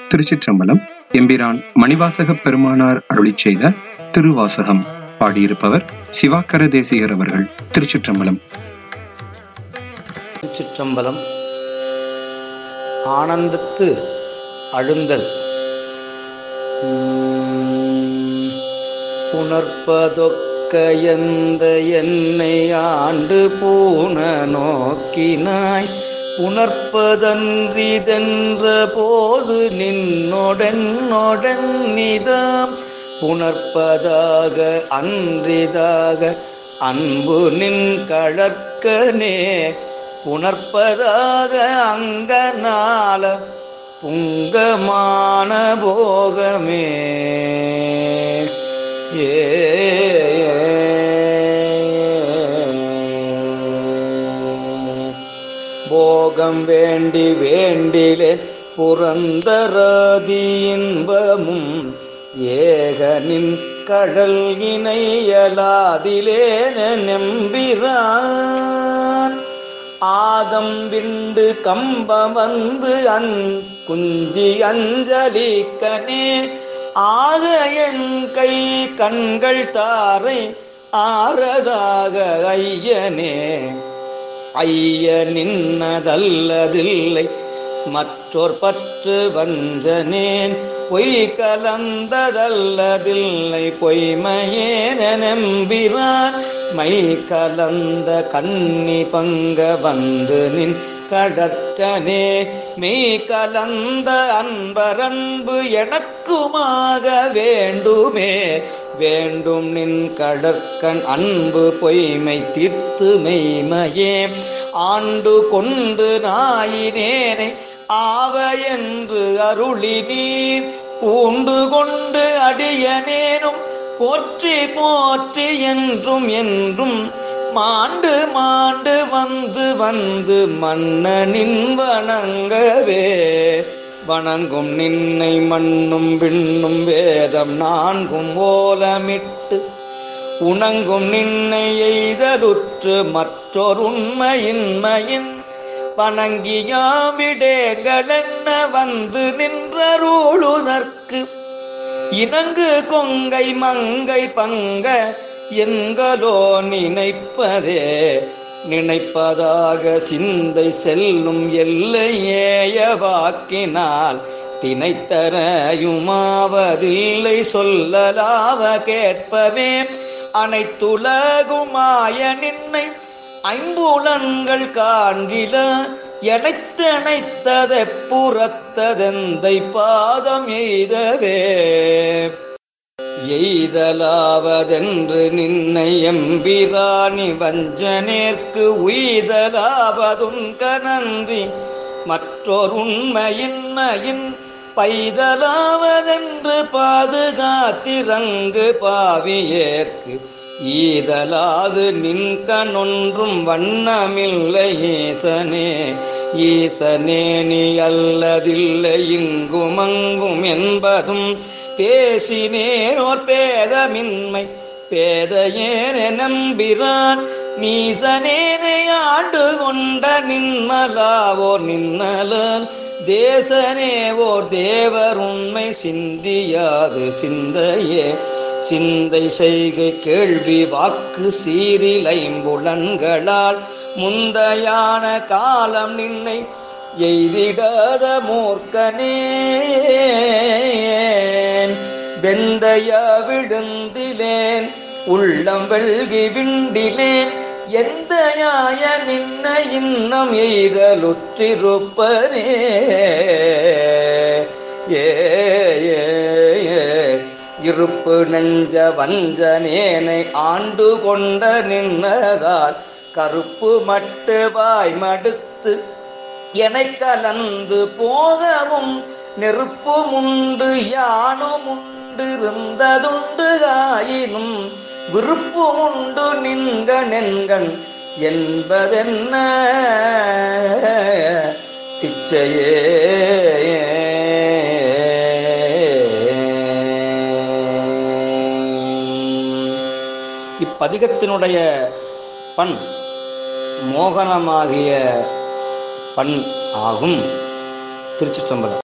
திருச்சிற்றம்பலம் எம்பிரான் மணிவாசக பெருமானார் அருளிச் செய்த திருவாசகம் பாடியிருப்பவர் சிவாக்கர தேசிகர் அவர்கள் திருச்சிற்றம்பலம் திருச்சிற்றம்பலம் ஆனந்தத்து அழுந்தல் உம், புணர்ப்பதொக்க எந்த என்னை ஆண்டு பூன நோக்கினாய் புணர்ப்பதன்றிதென்ற போது நின்னொடனொடன் நிதாம் புணர்ப்பதாக அன்றிதாக அன்பு நின் கழற்கனே புணர்ப்பதாக அங்கனால புங்கமான போகமே ஏ போகம் வேண்டி வேண்டிலேன் புரந்தராதி இன்பமும் ஏகனின் கடல் இணையலாதிலேன நம்பிரான் ஆகம் விண்டு கம்பம் வந்து அன் குஞ்சி அஞ்சலிக்கனே ஆக என் கை கண்கள் தாரை ஆறதாக ஐயனே ஐய நின்னதல்லதில்லை மற்றோர் பற்று வஞ்சனேன் பொய் கலந்ததல்லதில்லை பொய்மையேன நம்பிரான் மை கலந்த கன்னி பங்க வந்து நின் கடற்கனே மெய் கலந்த அன்பரன்பு எனக்குமாக வேண்டுமே வேண்டும் நின் கடற்கண் அன்பு பொய்மை தீர்த்து மெய்மையே ஆண்டு கொண்டு நாயினேனை ஆவ என்று அருளி நீர் பூண்டு கொண்டு அடியனேனும் போற்றி போற்றி என்றும் என்றும் மாண்டு மாண்டு வந்து வந்து மன்னனின் வணங்கவே வணங்கும் நின்னை மண்ணும் விண்ணும் வேதம் நான்கும் ஓலமிட்டு உணங்கும் நின்னை எய்தலுற்று மற்றொரு உண்மையின்மையின் வணங்கியாவிடேங்களென்ன வந்து நின்றருளுதற்கு இணங்கு கொங்கை மங்கை பங்க என்களோ நினைப்பதே நினைப்பதாக சிந்தை செல்லும் எல்லையேய வாக்கினால் தினைத்தரையுமாவதில்லை சொல்லலாவ கேட்பவே அனைத்துலகுமாய நின்னை ஐம்புலன்கள் காண்கில எனைத்தனைத்ததை புறத்ததெந்தை பாதம் எய்தவே எய்தலாவதென்று நின்னை எம்பிராணி வஞ்சனேற்கு உய்தலாவதுங்க நன்றி மற்றொரு உண்மையின்மையின் பைதலாவதென்று பாதுகாத்திரங்கு பாவியேற்கு ஈதலாது நின்கணொன்றும் வண்ணமில்லை ஈசனே ஈசனே நீ அல்லதில்லை இங்குமங்கும் என்பதும் பேசினேனோர் பேதமின்மை பேதையேன நம்பிரான் நீசனேனை ஆண்டு கொண்ட நின்மலாவோர் நின்னலால் தேசனே ஓர் தேவர் உண்மை சிந்தியாது சிந்தையே சிந்தை செய்கை கேள்வி வாக்கு சீரில் ஐம்புலன்களால் முந்தையான காலம் நின்னை எய்திடாத மூர்க்கனேன் வெந்தய விழுந்திலேன் உள்ளம் வெள்கி விண்டிலேன் எந்த யாய நின்ன இன்னம் எய்தலுற்றிருப்பனே ஏ ஏ, ஏ. இருப்பு நெஞ்ச வஞ்சனேனை ஆண்டு கொண்ட நின்னதால் கருப்பு மட்டு வாய் மடுத்து எனை கலந்து போகவும் நெருப்பும் உண்டு யானும் உண்டு இருந்ததுண்டு ஆயினும் விருப்பும் உண்டு நின்க நென்கண் என்பதென்ன பிச்சையே இப்பதிகத்தினுடைய பண் மோகனமாகிய பண் ஆகும் திருச்சிற்றம்பலம்